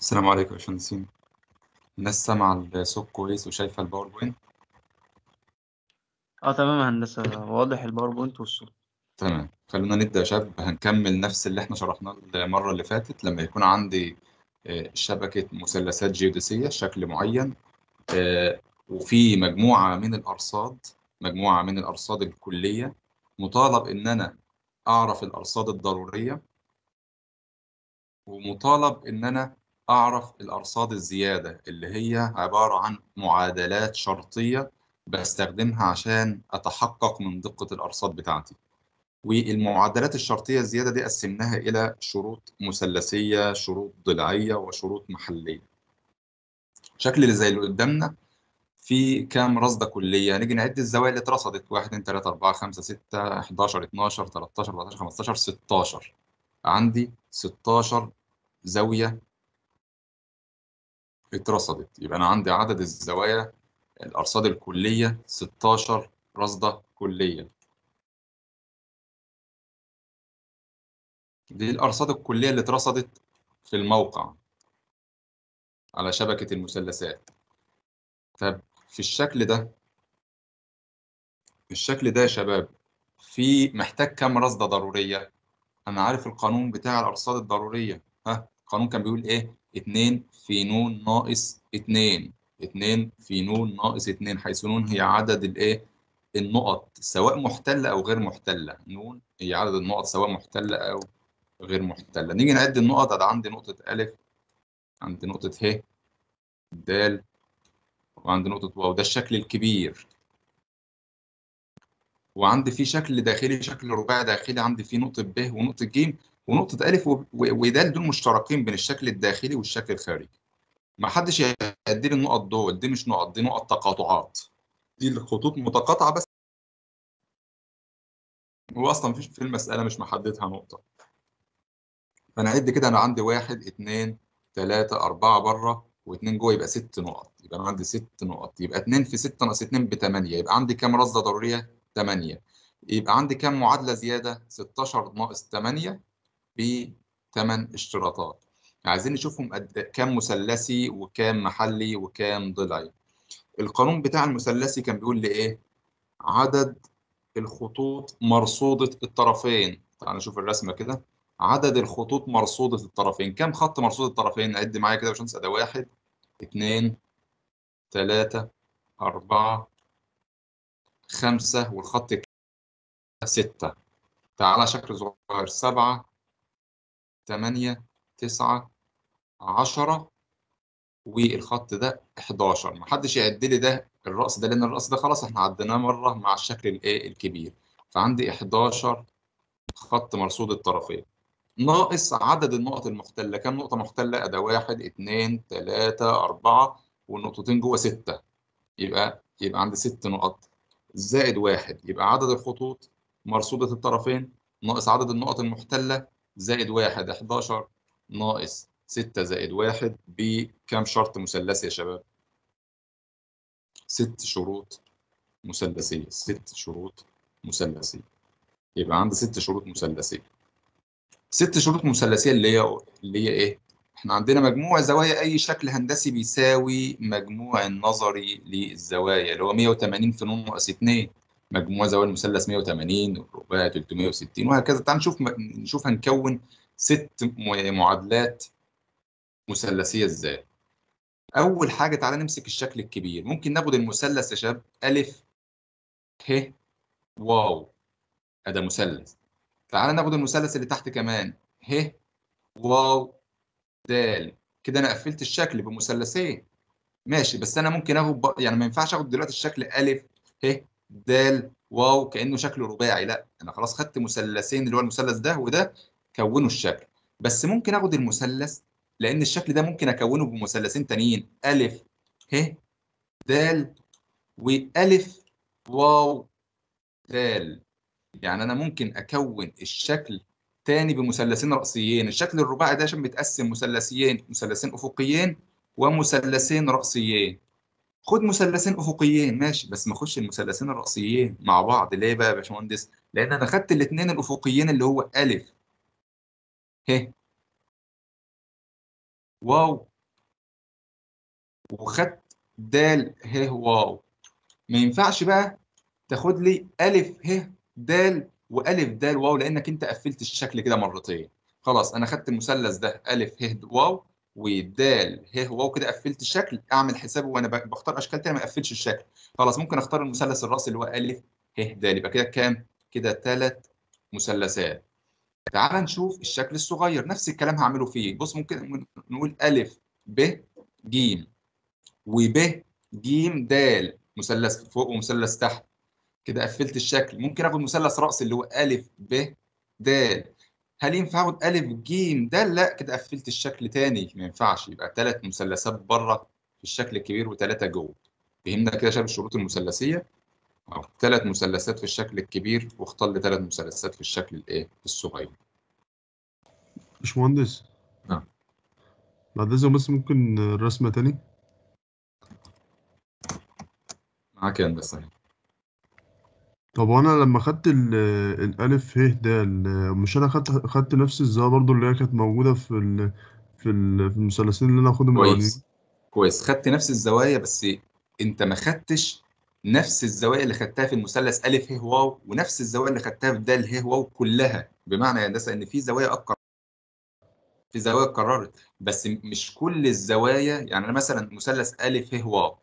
السلام عليكم يا باشمهندسين الناس سامعة الصوت كويس وشايفة الباوربوينت اه تمام يا هندسة واضح الباوربوينت والصوت تمام خلونا نبدأ يا شباب هنكمل نفس اللي احنا شرحناه المرة اللي فاتت لما يكون عندي آه، شبكة مثلثات جيوديسية شكل معين آه، وفي مجموعة من الأرصاد مجموعة من الأرصاد الكلية مطالب إن أنا أعرف الأرصاد الضرورية ومطالب إن أنا أعرف الأرصاد الزيادة اللي هي عبارة عن معادلات شرطية بستخدمها عشان أتحقق من دقة الأرصاد بتاعتي والمعادلات الشرطية الزيادة دي قسمناها إلى شروط مثلثية شروط ضلعية وشروط محلية شكل اللي زي اللي قدامنا في كام رصدة كلية نيجي نعد الزوايا اللي اترصدت 1 2 3 4 5 6 11 12 13 14 15 16 عندي 16 زاوية اترصدت يبقى أنا عندي عدد الزوايا الأرصاد الكلية 16 رصدة كلية دي الأرصاد الكلية اللي اترصدت في الموقع على شبكة المثلثات طب في الشكل ده في الشكل ده يا شباب في محتاج كام رصدة ضرورية أنا عارف القانون بتاع الأرصاد الضرورية ها القانون كان بيقول إيه 2 في نون ناقص 2 2 في نون ناقص 2 حيث نون هي عدد الإيه النقط سواء محتلة أو غير محتلة نون هي عدد النقط سواء محتلة أو غير محتلة نيجي نعد النقط أنا عندي نقطة ألف عندي نقطة ه د وعندي نقطة واو ده الشكل الكبير وعندي فيه شكل داخلي شكل رباعي داخلي عندي فيه نقطة ب ونقطة ج ونقطة ألف و- و- ودال دول مشتركين بين الشكل الداخلي والشكل الخارجي ما حدش يدي لي النقط دول دي مش نقط دي نقط تقاطعات دي الخطوط متقاطعة بس هو أصلا مفيش في المسألة مش محددها نقطة فأنا أعد كده أنا عندي واحد اتنين تلاتة أربعة بره واتنين جوه يبقى ست نقط يبقى أنا عندي ست نقط يبقى اتنين في ستة ناقص اتنين بتمانية يبقى عندي كام رصدة ضرورية؟ تمانية يبقى عندي كام معادلة زيادة؟ 16 ناقص 8 بثمان اشتراطات عايزين نشوفهم قد كام مثلثي وكام محلي وكام ضلعي القانون بتاع المثلثي كان بيقول لي ايه عدد الخطوط مرصودة الطرفين تعال نشوف الرسمة كده عدد الخطوط مرصودة الطرفين كام خط مرصود الطرفين عد معايا كده يا باشمهندس ده واحد اتنين تلاتة أربعة خمسة والخط ستة تعالى شكل صغير سبعة تمانية تسعة عشرة والخط ده 11 محدش يعد لي ده الرأس ده لأن الرأس ده خلاص احنا عديناه مرة مع الشكل الايه الكبير فعندي 11 خط مرصود الطرفين ناقص عدد النقط المحتلة كام نقطة محتلة؟ أدا واحد اتنين تلاتة أربعة والنقطتين جوه ستة يبقى يبقى عندي ست نقط زائد واحد يبقى عدد الخطوط مرصودة الطرفين ناقص عدد النقط المحتلة زائد واحد 11 ناقص 6 زائد واحد بكام شرط مثلثي يا شباب؟ ست شروط مثلثية ست شروط مثلثية يبقى عندي ست شروط مثلثية ست شروط مثلثية اللي هي اللي هي ايه؟ احنا عندنا مجموع زوايا اي شكل هندسي بيساوي مجموع النظري للزوايا اللي هو 180 في نون ناقص 2 مجموع زوايا المثلث 180 والرباعي 360 وهكذا تعال نشوف نشوف هنكون ست م- معادلات مثلثية ازاي اول حاجة تعالى نمسك الشكل الكبير ممكن ناخد المثلث يا شباب الف ه واو ده مثلث تعالى ناخد المثلث اللي تحت كمان ه واو دال كده انا قفلت الشكل بمثلثين ماشي بس انا ممكن اخد ب... يعني ما ينفعش اخد دلوقتي الشكل الف ه دال واو كانه شكل رباعي لا انا خلاص خدت مثلثين اللي هو المثلث ده وده كونوا الشكل بس ممكن اخد المثلث لان الشكل ده ممكن اكونه بمثلثين تانيين الف ه دال والف واو دال يعني انا ممكن اكون الشكل تاني بمثلثين رأسيين الشكل الرباعي ده عشان بيتقسم مثلثيين مثلثين افقيين ومثلثين رأسيين خد مثلثين افقيين ماشي بس ما اخش المثلثين الرأسيين مع بعض ليه بقى يا باشمهندس لان انا خدت الاثنين الافقيين اللي هو الف ه واو وخدت د ه واو ما ينفعش بقى تاخد لي الف ه د والف د واو لانك انت قفلت الشكل كده مرتين خلاص انا خدت المثلث ده الف ه واو ودال ه واو كده قفلت الشكل اعمل حسابه وانا ب- بختار اشكال تانية ما اقفلش الشكل خلاص ممكن اختار المثلث الراسي اللي هو الف ه د يبقى كده كام كده ثلاث مثلثات تعال نشوف الشكل الصغير نفس الكلام هعمله فيه بص ممكن نقول الف ب ج وب ج د مثلث فوق ومثلث تحت كده قفلت الشكل ممكن اخد مثلث رأس اللي هو الف ب د هل ينفع اخد الف ج د لا كده قفلت الشكل تاني ما ينفعش يبقى ثلاث مثلثات بره في الشكل الكبير وثلاثه جوه فهمنا كده شباب الشروط المثلثيه أو ثلاث مثلثات في الشكل الكبير واختار لي ثلاث مثلثات في الشكل الايه الصغير باشمهندس نعم. بعد اذنك بس ممكن رسمة تاني معاك يا هندسه طب وانا لما خدت ال- الالف ه د مش انا خدت خدت نفس الزاوية برضو اللي هي كانت موجودة في ال في ال في المثلثين اللي انا هاخدهم الاولانيين كويس كويس خدت نفس الزوايا بس انت ما خدتش نفس الزوايا اللي خدتها في المثلث الف ه واو ونفس الزوايا اللي خدتها في د ه واو كلها بمعنى يا هندسه ان في زوايا اكتر في زوايا اتكررت بس مش كل الزوايا يعني انا مثلا مثلث الف ه واو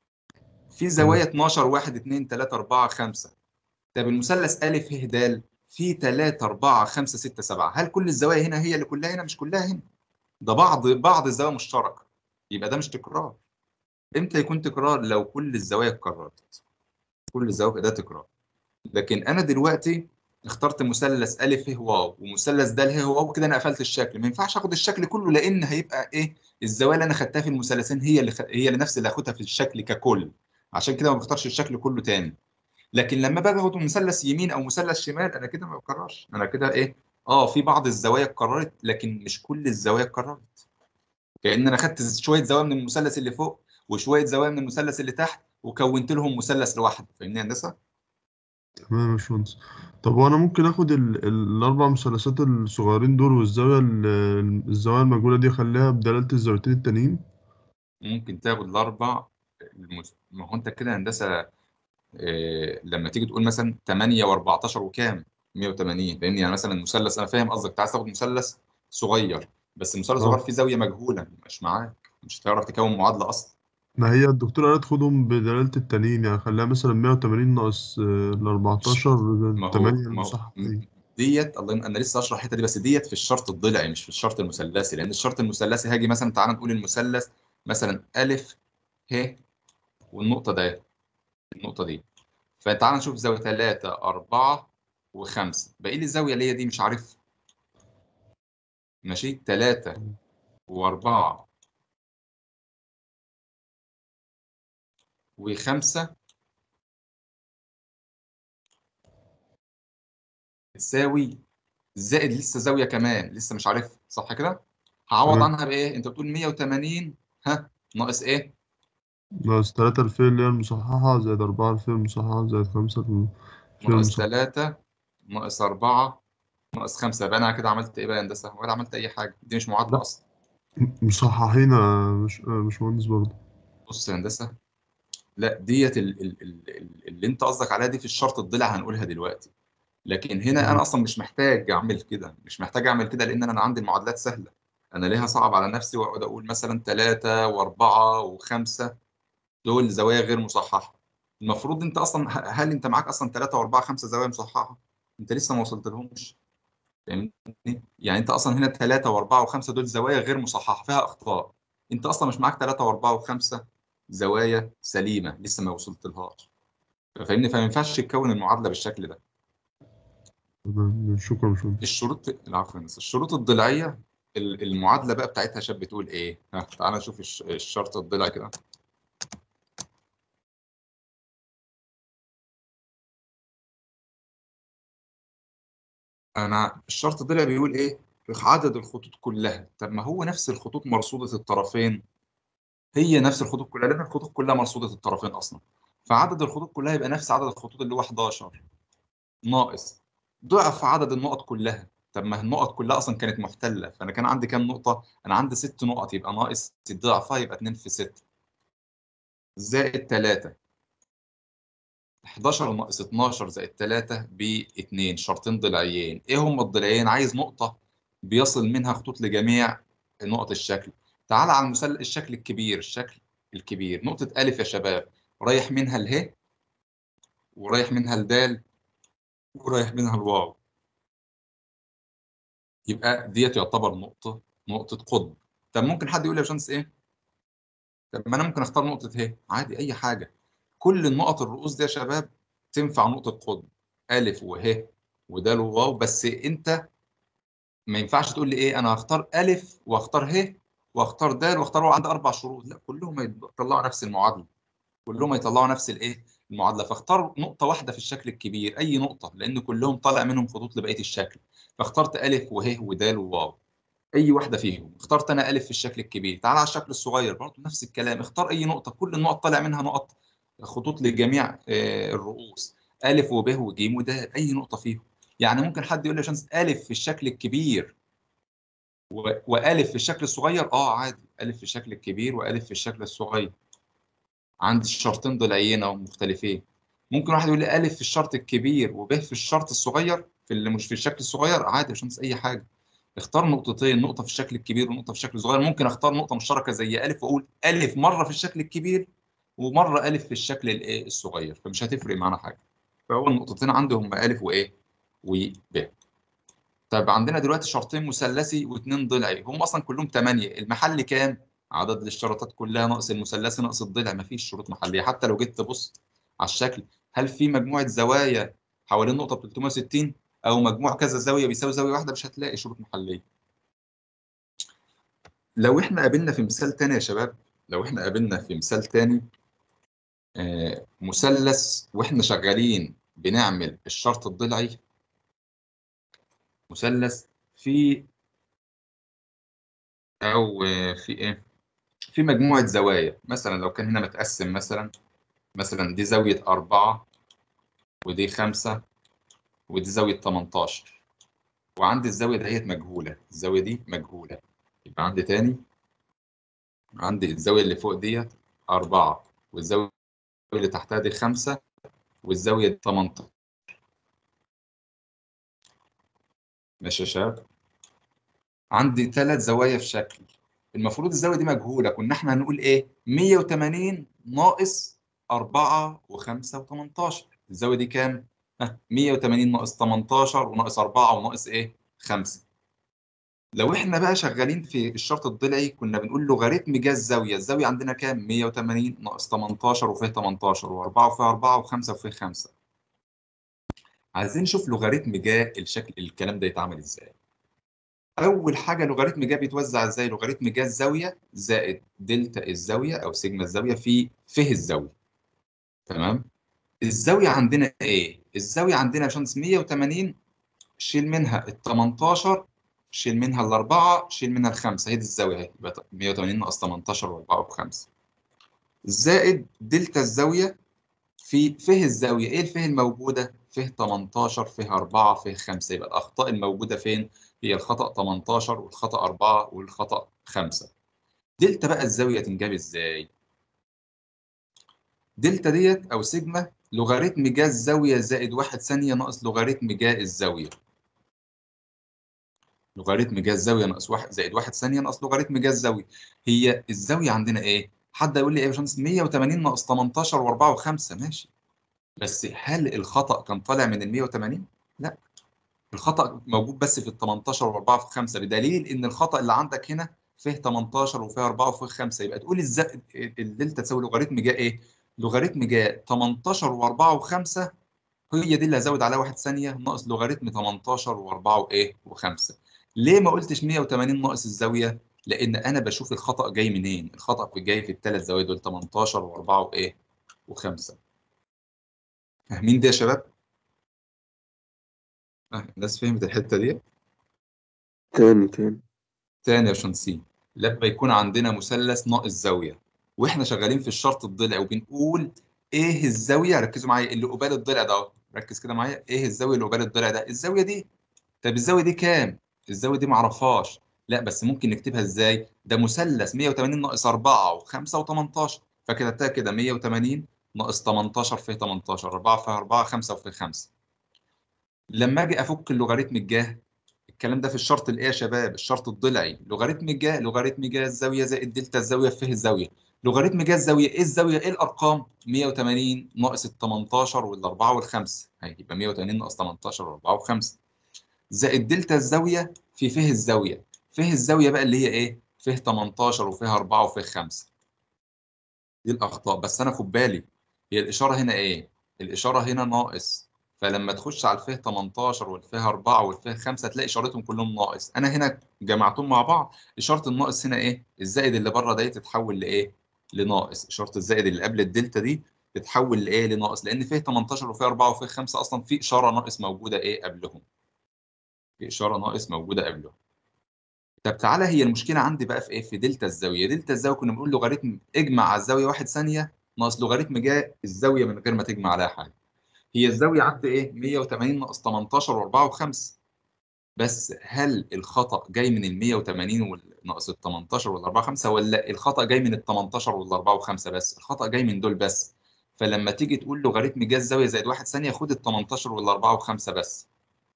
في زوايا 12 1 2 3 4 5 طب المثلث الف ه د في 3 4 5 6 7 هل كل الزوايا هنا هي اللي كلها هنا مش كلها هنا ده بعض بعض الزوايا مشتركه يبقى ده مش تكرار امتى يكون تكرار لو كل الزوايا اتكررت كل الزوايا ده تكرار لكن انا دلوقتي اخترت مثلث الف ه واو ومثلث د ه واو كده انا قفلت الشكل ما ينفعش اخد الشكل كله لان هيبقى ايه الزوايا اللي انا خدتها في المثلثين هي اللي خ... هي اللي نفس اللي هاخدها في الشكل ككل عشان كده ما بختارش الشكل كله تاني لكن لما باجي اخد مثلث يمين او مثلث شمال انا كده ما بكررش انا كده ايه اه في بعض الزوايا اتكررت لكن مش كل الزوايا اتكررت كأن انا خدت شويه زوايا من المثلث اللي فوق وشويه زوايا من المثلث اللي تحت وكونت لهم مثلث لوحده فاهمني يا هندسه تمام يا باشمهندس طب وانا ممكن اخد ال ال الاربع مثلثات الصغيرين دول والزاوية ال- الزاوية المجهولة دي اخليها بدلالة الزاويتين التانيين ممكن تاخد الاربع المس... ما هو انت كده يا هندسه إيه لما تيجي تقول مثلا 8 و14 وكام 180 فاهمني يعني مثلا مثلث انا فاهم قصدك انت عايز تاخد مثلث صغير بس المثلث اه. الصغير فيه زاويه مجهوله مش معاك مش هتعرف تكون معادله اصلا ما هي الدكتورة قالت خدهم بدلالة التانيين يعني خليها مثلا 180 ناقص ال 14 ما هو 8 ما هو المصحح م- ديت الله يم- انا لسه اشرح الحته دي بس ديت في الشرط الضلعي مش في الشرط المثلثي لان الشرط المثلثي هاجي مثلا تعالى نقول المثلث مثلا الف ه والنقطه ده النقطه دي فتعالى نشوف زاويه 3 4 و5 باقي لي الزاويه اللي هي دي مش عارف ماشي 3 و4 و5 تساوي زائد لسه زاويه كمان لسه مش عارف صح كده هعوض تمام. عنها بايه انت بتقول 180 ها ناقص ايه ناقص 3 الفيل اللي هي المصححة زائد 4 الفيل المصححة زائد 5 الفيل ناقص المصححة 3 ناقص 4 ناقص 5 يبقى انا كده عملت ايه بقى يا هندسه ولا عملت اي حاجه دي مش معادله لا. اصلا مصححين يا مش مش مهندس برضه بص يا هندسه لا ديت ال- ال- ال- ال- اللي انت قصدك عليها دي في الشرط الضلع هنقولها دلوقتي لكن هنا انا اصلا مش محتاج اعمل كده مش محتاج اعمل كده لان انا عندي المعادلات سهله انا ليه صعب على نفسي واقعد اقول مثلا 3 و4 و5 دول زوايا غير مصححه المفروض انت اصلا ه- هل انت معاك اصلا 3 و4 5 زوايا مصححه انت لسه ما وصلت لهمش فاهمني يعني انت اصلا هنا 3 و4 و5 دول زوايا غير مصححه فيها اخطاء انت اصلا مش معاك 3 و4 و5 زوايا سليمه لسه ما وصلت لهاش فاهمني فما ينفعش تكون المعادله بالشكل ده تمام شكرا مش مهندس الشروط العفو يا هندسة. الشروط الضلعيه ال- المعادله بقى بتاعتها شاب بتقول ايه ها تعالى نشوف الش- الشرط الضلعي كده انا الشرط الضلعي بيقول ايه عدد الخطوط كلها طب ما هو نفس الخطوط مرصوده الطرفين هي نفس الخطوط كلها لان الخطوط كلها مرصوده الطرفين اصلا فعدد الخطوط كلها يبقى نفس عدد الخطوط اللي هو 11 ناقص ضعف عدد النقط كلها طب ما النقط كلها اصلا كانت محتله فانا كان عندي كام نقطه انا عندي ست نقط يبقى ناقص ضعفها يبقى 2 في 6 زائد 3 11 ناقص 12 زائد 3 ب 2 شرطين ضلعيين ايه هم الضلعين عايز نقطة بيصل منها خطوط لجميع نقط الشكل تعال على المثلث الشكل الكبير الشكل الكبير نقطة ألف يا شباب رايح منها اله ورايح منها الدال ورايح منها الواو يبقى ديت يعتبر نقطة نقطة قطب طب ممكن حد يقول لي يا باشمهندس ايه؟ طب ما انا ممكن اختار نقطة ه عادي اي حاجة كل النقط الرؤوس دي يا شباب تنفع نقطة قطب ألف وه ودال وواو بس انت ما ينفعش تقول لي ايه انا هختار ألف واختار ه واختار دال واختار واو عندي اربع شروط لا كلهم يطلعوا نفس المعادلة كلهم يطلعوا نفس الايه المعادلة فاختار نقطة واحدة في الشكل الكبير اي نقطة لان كلهم طالع منهم خطوط لبقية الشكل فاخترت ألف وه ودال وواو اي واحده فيهم اخترت انا الف في الشكل الكبير تعال على الشكل الصغير برضه نفس الكلام اختار اي نقطه كل النقط طالع منها نقط خطوط لجميع آه، الرؤوس الف وب وج ود اي نقطه فيهم يعني ممكن حد يقول لي يا شمس الف في الشكل الكبير و- والف في الشكل الصغير اه عادي الف في الشكل الكبير والف في الشكل الصغير عندي الشرطين ضلعيين اهو مختلفين ممكن واحد يقول لي الف في الشرط الكبير وب في الشرط الصغير في اللي مش في الشكل الصغير عادي يا شمس اي حاجه اختار نقطتين نقطة في الشكل الكبير ونقطة في الشكل الصغير ممكن اختار نقطة مشتركة زي ألف وأقول ألف مرة في الشكل الكبير ومرة ألف في الشكل الإيه الصغير فمش هتفرق معانا حاجة فهو النقطتين عندي هم ألف وإيه وب طيب عندنا دلوقتي شرطين مثلثي واثنين ضلعي هم أصلا كلهم 8 المحل كام؟ عدد الاشتراطات كلها ناقص المثلثي ناقص الضلع مفيش شروط محلية حتى لو جيت تبص على الشكل هل في مجموعة زوايا حوالين نقطة ب 360 أو مجموع كذا زاوية بيساوي زاوية واحدة مش هتلاقي شروط محلية لو احنا قابلنا في مثال تاني يا شباب لو احنا قابلنا في مثال تاني آه، مثلث واحنا شغالين بنعمل الشرط الضلعي مثلث في او آه، في ايه في مجموعة زوايا مثلا لو كان هنا متقسم مثلا مثلا دي زاوية أربعة ودي خمسة ودي زاوية 18 وعندي الزاوية دهيت مجهولة الزاوية دي مجهولة يبقى عندي تاني عندي الزاوية اللي فوق ديت أربعة والزاوية اللي تحتها دي خمسة والزاوية دي 18 ماشي يا شباب عندي ثلاث زوايا في شكل المفروض الزاوية دي مجهولة كنا احنا هنقول ايه 180 ناقص 4 و5 و18 الزاوية دي كام؟ ها 180 ناقص 18 وناقص 4 وناقص ايه 5 لو احنا بقى شغالين في الشرط الضلعي كنا بنقول لوغاريتم جا الزاوية الزاوية عندنا كام 180 ناقص 18 وفيه 18 و4 وفيه 4 و5 وفيه 5 عايزين نشوف لوغاريتم جا الشكل الكلام ده يتعمل ازاي اول حاجه لوغاريتم جا بيتوزع ازاي لوغاريتم جا الزاويه زائد دلتا الزاويه او سيجما الزاويه في فه الزاويه تمام الزاويه عندنا ايه الزاويه عندنا يا باشمهندس 180 شيل منها ال 18 شيل منها الأربعة شيل منها الخمسة هي دي الزاوية اهي يبقى 180 ناقص 18 و4 و5 زائد دلتا الزاوية في فه الزاوية ايه الفه الموجودة؟ فه 18 فه 4 فه 5 يبقى الأخطاء الموجودة فين؟ هي الخطأ 18 والخطأ 4 والخطأ 5 دلتا بقى الزاوية تنجاب ازاي؟ دلتا ديت أو سيجما لوغاريتم جا الزاوية زائد 1 ثانية ناقص لوغاريتم جا الزاوية لوغاريتم جا الزاوية ناقص 1 زائد 1 ثانية ناقص لوغاريتم جا الزاوية هي الزاوية عندنا ايه؟ حد يقول لي ايه يا باشمهندس 180 ناقص 18 و4 و5 ماشي بس هل الخطأ كان طالع من ال 180؟ لا الخطأ موجود بس في ال 18 و4 في 5 بدليل ان الخطأ اللي عندك هنا فيه 18 وفيه 4 وفيه 5 يبقى تقول الز... الدلتا تساوي لوغاريتم جا ايه؟ لوغاريتم جا 18 و4 و5 هي دي اللي هزود عليها 1 ثانية ناقص لوغاريتم 18 و4 وايه و5 ليه ما قلتش 180 ناقص الزاوية؟ لأن أنا بشوف الخطأ جاي منين؟ الخطأ جاي في الثلاث زوايا دول 18 و4 وإيه؟ و5 فاهمين دي يا شباب؟ آه، الناس فهمت الحتة دي؟ تاني تاني تاني يا شمسين لما يكون عندنا مثلث ناقص زاوية واحنا شغالين في الشرط الضلعي وبنقول ايه الزاوية ركزوا معايا اللي قبال الضلع ده اهو ركز كده معايا ايه الزاوية اللي قبال الضلع ده الزاوية دي طب الزاوية دي كام الزاوية دي معرفهاش لا بس ممكن نكتبها ازاي ده مثلث 180 ناقص 4 و5 و18 فكتبتها كده 180 ناقص 18 في 18 4 في 4 5 في 5 لما اجي افك اللوغاريتم الجاه الكلام ده في الشرط الايه يا شباب الشرط الضلعي لوغاريتم الجاه لوغاريتم جاه الزاويه زائد دلتا الزاويه في الزاويه لوغاريتم جاه الزاويه ايه الزاويه ايه الارقام 180 ناقص ال 18 وال 4 وال 5 هيبقى 180 ناقص 18 وال 4 وال 5 زائد دلتا الزاويه في فه الزاويه فه الزاويه بقى اللي هي ايه فه 18 وفيه 4 وفيه 5 دي الاخطاء بس انا خد بالي هي الاشاره هنا ايه الاشاره هنا ناقص فلما تخش على الفه 18 والفه 4 والفه 5 تلاقي اشارتهم كلهم ناقص انا هنا جمعتهم مع بعض اشاره الناقص هنا ايه الزائد اللي بره دي تتحول لايه لناقص اشاره الزائد اللي قبل الدلتا دي تتحول لايه لناقص لان فيه 18 وفيه 4 وفيه 5 اصلا في اشاره ناقص موجوده ايه قبلهم في اشاره ناقص موجوده قبلهم طب تعالى هي المشكله عندي بقى في ايه في دلتا الزاويه دلتا الزاويه كنا بنقول لوغاريتم اجمع على الزاويه 1 ثانيه ناقص لوغاريتم جاء الزاويه من غير ما تجمع عليها حاجه هي الزاويه عندي ايه 180 ناقص 18 و4 و5 بس هل الخطا جاي من ال 180 ناقص ال 18 وال 4 5 ولا الخطا جاي من ال 18 وال 4 و5 بس الخطا جاي من دول بس فلما تيجي تقول لوغاريتم جاء الزاويه زائد 1 ثانيه خد ال 18 وال 4 و5 بس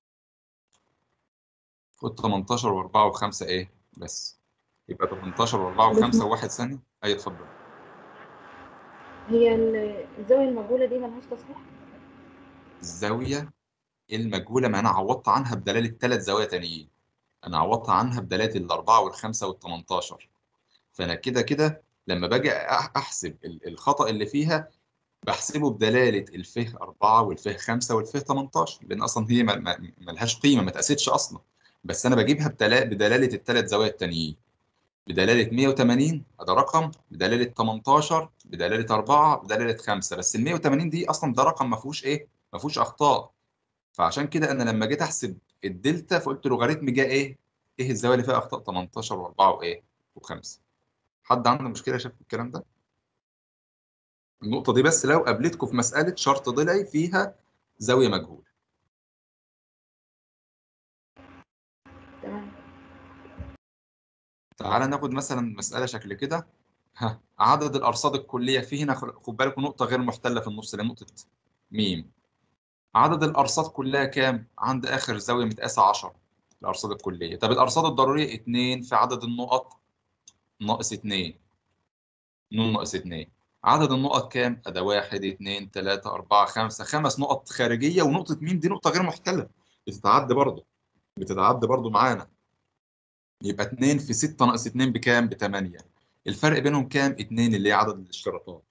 خد 18 و4 و5 ايه بس يبقى 18 و4 و5 و1 ثانيه اي اتفضل هي ال- الزاوية المجهولة دي ملهاش تصحيح الزاويه المجهوله ما انا عوضت عنها بدلاله ثلاث زوايا تانيين انا عوضت عنها بدلاله الاربعه والخمسه وال18 فانا كده كده لما باجي أح- احسب ال- الخطا اللي فيها بحسبه بدلاله الفه 4 والفه 5 والفه 18 لان اصلا هي ما- ما- ملهاش قيمه ما اتقاستش اصلا بس انا بجيبها بدلا- بدلاله الثلاث زوايا التانيين بدلاله 180 ده رقم بدلاله 18 بدلاله 4 بدلاله 5 بس ال 180 دي اصلا ده رقم ما فيهوش ايه ما فيهوش اخطاء فعشان كده انا لما جيت احسب الدلتا فقلت لوغاريتم جه ايه ايه الزاويه اللي فيها اخطاء 18 و4 وايه و5 حد عنده مشكله شاف الكلام ده النقطه دي بس لو قابلتكم في مساله شرط ضلعي فيها زاويه مجهول تمام تعالى ناخد مثلا مساله شكل كده ها عدد الارصاد الكليه في هنا خد خد بالكم نقطه غير محتله في النص اللي هي نقطه ميم عدد الارصاد كلها كام عند اخر زاويه متقاسه 10 الارصاد الكليه طب الارصاد الضروريه 2 في عدد النقط ناقص 2 ن ناقص 2 عدد النقط كام ادي 1 2 3 4 5 خمس نقط خارجيه ونقطه ميم دي نقطه غير محتله بتتعدى برضه بتتعدى برضه معانا يبقى 2 في 6 ناقص 2 بكام ب 8 الفرق بينهم كام 2 اللي هي عدد الاشتراطات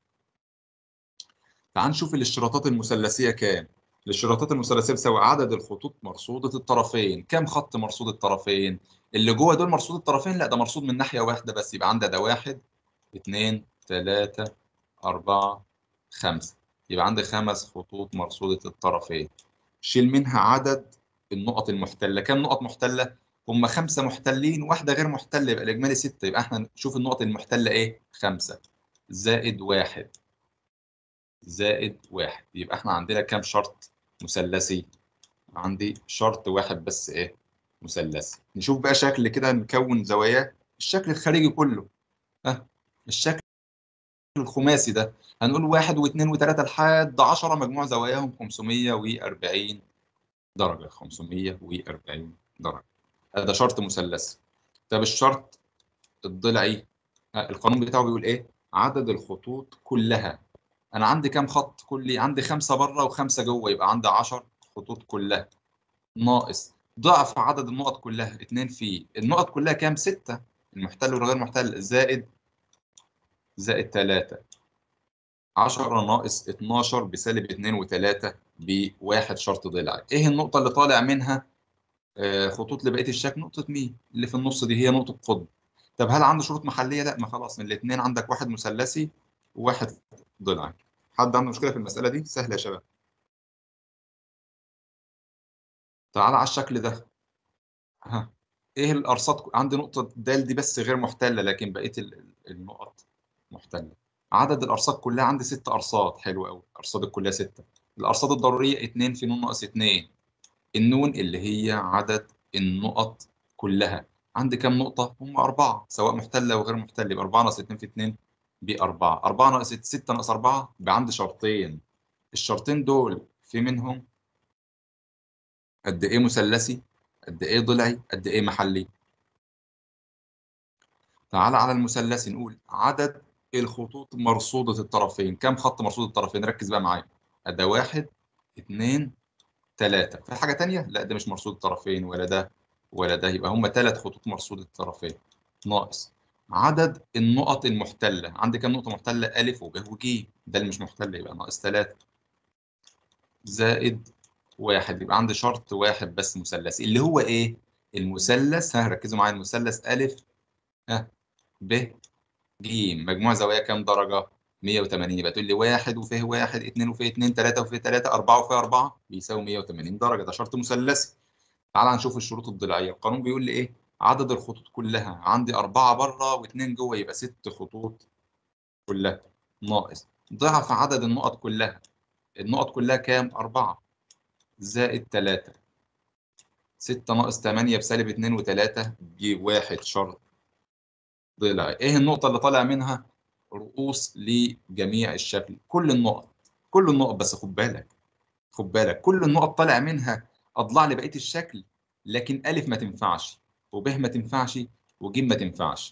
تعال نشوف الاشتراطات المثلثيه كام الاشتراطات المثلثيه بتساوي عدد الخطوط مرصوده الطرفين كام خط مرصود الطرفين اللي جوه دول مرصود الطرفين لا ده مرصود من ناحيه واحده بس يبقى عندها ده واحد اثنين ثلاثة أربعة خمسة يبقى عندي خمس خطوط مرصودة الطرفين شيل منها عدد النقط المحتلة كام نقط محتلة؟ هم خمسة محتلين واحدة غير محتلة يبقى الإجمالي ستة يبقى احنا نشوف النقط المحتلة إيه؟ خمسة زائد واحد زائد واحد يبقى احنا عندنا كام شرط مثلثي؟ عندي شرط واحد بس إيه؟ مثلثي نشوف بقى شكل كده نكون زواياه الشكل الخارجي كله ها الشكل الخماسي ده هنقول واحد واثنين وثلاثة لحد 10 مجموع زواياهم 540 درجة 540 درجة هذا شرط مثلثي طب الشرط الضلعي ها، القانون بتاعه بيقول ايه؟ عدد الخطوط كلها انا عندي كام خط كلي؟ عندي خمسة بره وخمسة جوه يبقى عندي 10 خطوط كلها ناقص ضعف عدد النقط كلها 2 في النقط كلها كام؟ 6 المحتل والغير محتل زائد زائد 3 10 ناقص 12 بسالب 2 و3 بواحد شرط ضلع ايه النقطة اللي طالع منها آه، خطوط لبقية الشكل نقطة مين اللي في النص دي هي نقطة قطب طب هل عنده شروط محلية لا ما خلاص من الاثنين عندك واحد مثلثي وواحد ضلعي حد عنده مشكلة في المسألة دي سهلة يا شباب تعال على الشكل ده ها ايه الارصاد عندي نقطة د دي بس غير محتلة لكن بقية ال- ال- النقط محتلة عدد الارصاد كلها عندي ست ارصاد حلو قوي الارصاد الكليه سته الارصاد الضروريه 2 في ن ناقص 2 النون اللي هي عدد النقط كلها عندي كام نقطه هم اربعه سواء محتله وغير محتله يبقى 4 ناقص 2 في 2 بأربعة أربعة ناقص ستة ستة ناقص أربعة يبقى عندي شرطين الشرطين دول في منهم قد إيه مثلثي قد إيه ضلعي قد إيه محلي تعال على المثلثي نقول عدد الخطوط مرصودة الطرفين كم خط مرصود الطرفين ركز بقى معايا ده واحد اتنين تلاتة في حاجة تانية لا ده مش مرصود الطرفين ولا ده ولا ده يبقى هم تلات خطوط مرصود الطرفين ناقص عدد النقط المحتلة عندي كام نقطة محتلة ألف وب وج ده اللي مش محتل يبقى ناقص تلاتة زائد واحد يبقى عندي شرط واحد بس مثلثي اللي هو إيه؟ المثلث ها ركزوا معايا المثلث ألف ها ب ج مجموع زوايا كام درجة؟ 180 يبقى تقول لي واحد وفيه واحد اثنين وفيه اثنين ثلاثة وفيه ثلاثة أربعة وفيه أربعة بيساوي 180 درجة ده شرط مثلثي. تعال نشوف الشروط الضلعية القانون بيقول لي إيه؟ عدد الخطوط كلها عندي أربعة بره واثنين جوه يبقى ست خطوط كلها ناقص ضعف عدد النقط كلها النقط كلها كام؟ أربعة زائد ثلاثة ستة ناقص ثمانية بسالب اتنين وتلاتة دي واحد شرط ضلع إيه النقطة اللي طالع منها؟ رؤوس لجميع الشكل كل النقط كل النقط بس خد بالك خد بالك كل النقط طالع منها اضلاع لبقيه الشكل لكن الف ما تنفعش وب ما تنفعش وج ما تنفعش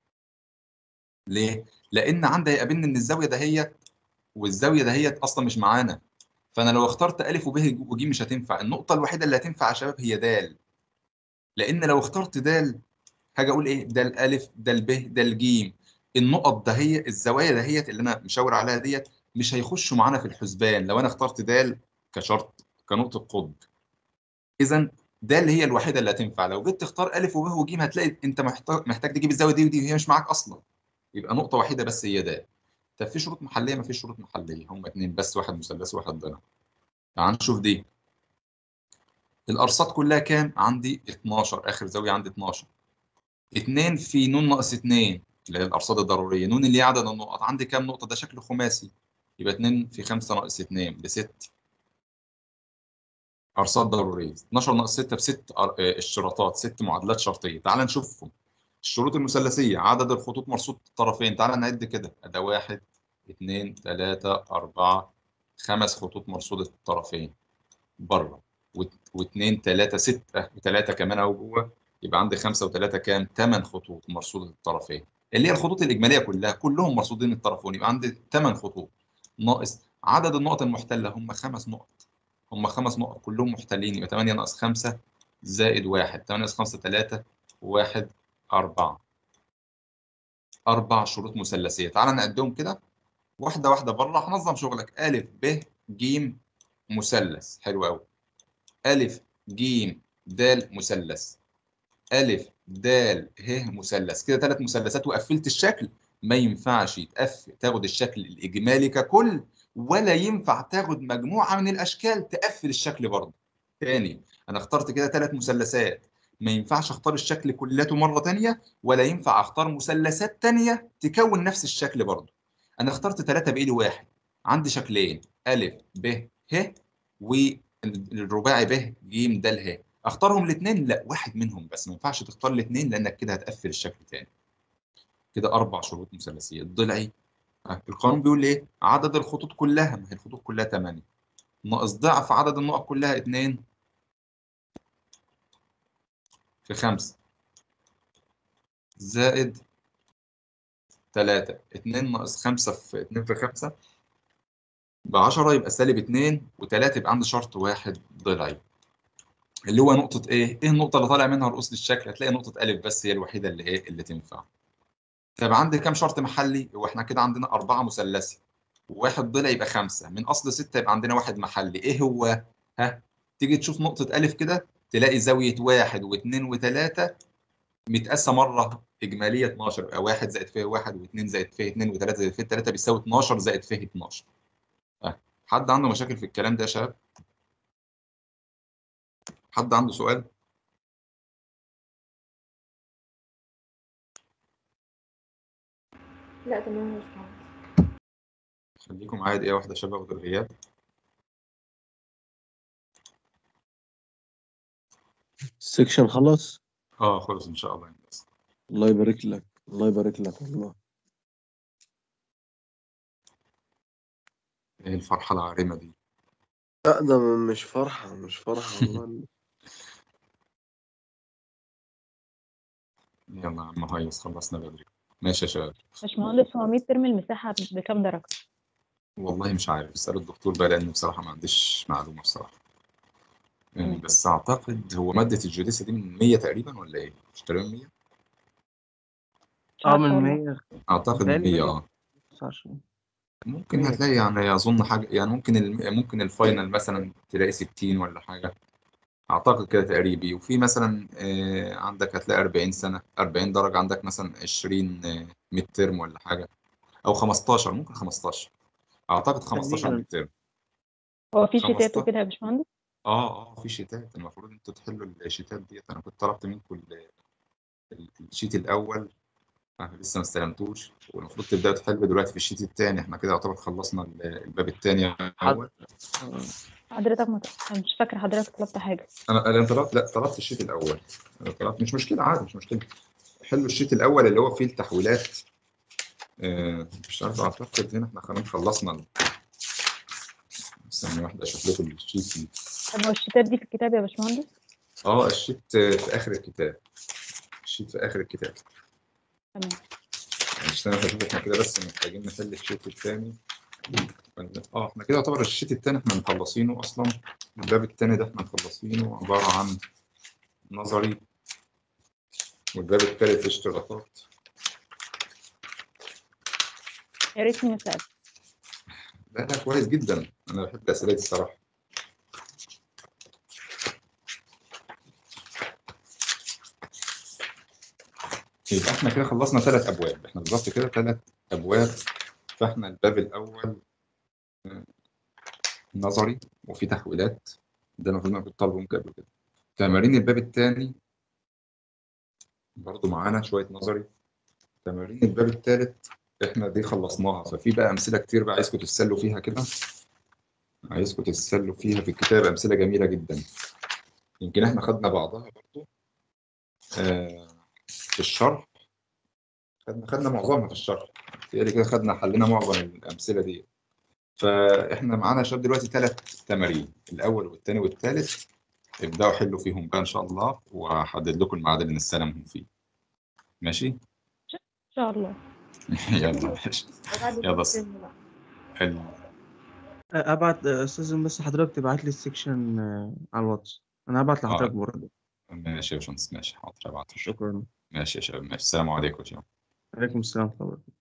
ليه لان عندي هيقابلني ان الزاويه دهيت والزاويه دهيت اصلا مش معانا فانا لو اخترت الف وب وج مش هتنفع النقطه الوحيده اللي هتنفع يا شباب هي د لان لو اخترت د هاجي اقول ايه ده الالف ده الب ده الجيم النقط ده هي الزوايا دهيت اللي انا مشاور عليها ديت مش هيخشوا معانا في الحسبان لو انا اخترت د كشرط كنقطه قطب اذا د اللي هي الوحيده اللي هتنفع لو جيت تختار الف وب وج هتلاقي انت محتاج محتاج تجيب الزاويه دي ودي وهي مش معاك اصلا يبقى نقطه وحيده بس هي د طب في شروط محليه ما فيش شروط محليه هم اثنين بس واحد مثلث وواحد ضلع تعال نشوف دي الارصاد كلها كام عندي 12 اخر زاويه عندي 12 2 في ن ناقص 2 اللي هي الارصاد الضروريه نون اللي هي عدد النقط عندي كام نقطه ده شكل خماسي يبقى 2 في 5 ناقص 2 ب 6 ارصاد ضروريه 12 ناقص 6 بست اشتراطات ست معادلات شرطيه تعال نشوفهم الشروط المثلثيه عدد الخطوط مرصود الطرفين تعال نعد كده ده 1 2 3 4 خمس خطوط مرصوده الطرفين بره و2 3 6 و3 كمان اهو جوه يبقى عندي 5 و3 كام 8 خطوط مرصوده الطرفين اللي هي الخطوط الاجماليه كلها كلهم مرصودين الطرفين يبقى عندي 8 خطوط ناقص عدد النقط المحتله هم خمس نقط هم خمس نقط كلهم محتلين يبقى 8 ناقص 5 زائد 1 8 ناقص 5 3 و1 4 أربع شروط مثلثية تعال نعدهم كده واحدة واحدة بره هنظم شغلك أ ب ج مثلث حلو أوي أ ج د مثلث أ د ه مثلث كده ثلاث مثلثات وقفلت الشكل ما ينفعش يتقفل تاخد الشكل الإجمالي ككل ولا ينفع تاخد مجموعة من الأشكال تقفل الشكل برضه تاني أنا اخترت كده ثلاث مثلثات ما ينفعش اختار الشكل كلته مرة تانية ولا ينفع اختار مثلثات تانية تكون نفس الشكل برضه انا اخترت ثلاثة بايدي واحد عندي شكلين أ ب ه والرباعي ب ج د ه اختارهم الاثنين لا واحد منهم بس ما ينفعش تختار الاثنين لانك كده هتقفل الشكل تاني كده اربع شروط مثلثيه الضلعي القانون بيقول ايه عدد الخطوط كلها ما هي الخطوط كلها 8 ناقص ضعف عدد النقط كلها 2 في 5 زائد 3 2 ناقص 5 في 2 في 5 ب 10 يبقى سالب 2 و3 يبقى عندي شرط واحد ضلعي اللي هو نقطة إيه؟ إيه النقطة اللي طالع منها رؤوس للشكل؟ هتلاقي نقطة ألف بس هي الوحيدة اللي إيه؟ اللي تنفع. طب عندي كام شرط محلي؟ هو إحنا كده عندنا أربعة مثلثي. وواحد ضلع يبقى خمسة، من أصل ستة يبقى عندنا واحد محلي، إيه هو؟ ها؟ تيجي تشوف نقطة ألف كده تلاقي زاوية واحد واثنين وثلاثة متقاسة مرة إجمالية 12 يبقى واحد زائد فيه واحد واثنين زائد فيه اثنين وثلاثة زائد فيه ثلاثة بيساوي 12 زائد فيه 12. ها؟ حد عنده مشاكل في الكلام ده يا شباب؟ حد عنده سؤال؟ لا تمام يا باشمهندس خليكم معايا دقيقة واحدة شباب الغياب السكشن خلص اه خلص إن شاء الله الله يبارك لك الله يبارك لك والله ايه الفرحة العارمة دي لا ده مش فرحة مش فرحة والله يلا يا عم هيص خلصنا بدري ماشي يا شباب باشمهندس هو 100 ترم المساحة بكام درجة؟ والله مش عارف اسأل الدكتور بقى لأن بصراحة ما عنديش معلومة بصراحة يعني تمام. بس أعتقد هو مادة الجيوديسيا دي من 100 تقريبا ولا إيه؟ مش تقريبا 100؟ مش اه عارفة من والله. 100 أعتقد من متهيألي 100 100. أه 29 ممكن مية. هتلاقي يعني أظن حاجة يعني ممكن ال... ممكن الفاينل مثلا تلاقي 60 ولا حاجة أعتقد كده تقريبي وفي مثلا آه، عندك هتلاقي 40 سنة 40 درجة عندك مثلا 20 ميد ترم ولا حاجة أو 15 ممكن 15 أعتقد 15 تقريبا ميد ترم هو في شتات 15 وكده يا باشمهندس؟ اه اه في شيتات المفروض انتوا تحلوا الشيتات ديت انا كنت طلبت منكم ال- ال- الشيت الاول انا لسه ما استلمتوش والمفروض تبداوا تحلوا دلوقتي في الشيت الثاني احنا كده يعتبر خلصنا ال- الباب الثاني الاول آه. حضرتك مت... أنا مش فاكرة حضرتك طلبت حاجة انا انا طلبت لا طلبت الشيت الاول أنا طلبت مش مشكله عادي مش مشكله حلوا الشيت الاول اللي هو فيه التحويلات آه مش عارف اعتقد هنا احنا خلاص خلصنا ال- ثانيه واحده اشوف لكم الشيت طب هو الشتات دي في الكتاب يا باشمهندس؟ اه الشيت في اخر الكتاب الشيت في اخر الكتاب تمام مش انا بشوف احنا كده بس محتاجين نحل الشيت الثاني اه احنا كده يعتبر الشيت الثاني احنا مخلصينه اصلا الباب الثاني ده احنا مخلصينه عباره عن نظري والباب الثالث اشتراطات يا ريتني ما سألت لا لا كويس جدا انا بحب الاسئله دي الصراحه يبقى احنا كده خلصنا ثلاث ابواب احنا بالظبط كده ثلاث ابواب فاحنا الباب الاول آه، نظري وفي تحويلات ده المفروض انا كنت طالبه من قبل كده تمارين الباب الثاني برضو معانا شويه نظري تمارين الباب الثالث احنا دي خلصناها ففي بقى امثله كتير بقى عايزكم تتسلوا فيها كده عايزكم تتسلوا فيها في الكتاب امثله جميله جدا يمكن احنا خدنا بعضها برضو آه في الشرح خدنا خدنا معظمها في الشرح يعني كده خدنا حلينا معظم الامثله دي فاحنا معانا يا شباب دلوقتي ثلاث تمارين الاول والثاني والثالث ابداوا حلوا فيهم بقى ان شاء الله وهحدد لكم الميعاد اللي نستلمهم فيه ماشي إن شاء الله يلا ماشي وبعد يلا كده س- الترم بقى. حلو ابعت استاذن بس حضرتك تبعت لي السكشن آه، على الواتس انا هبعت لحضرتك اه برضه ماشي يا باشمهندس ماشي حاضر ابعت شكرا ماشي يا شباب ماشي السلام عليكم يا شباب عليكم السلام ورحمه الله وبركاته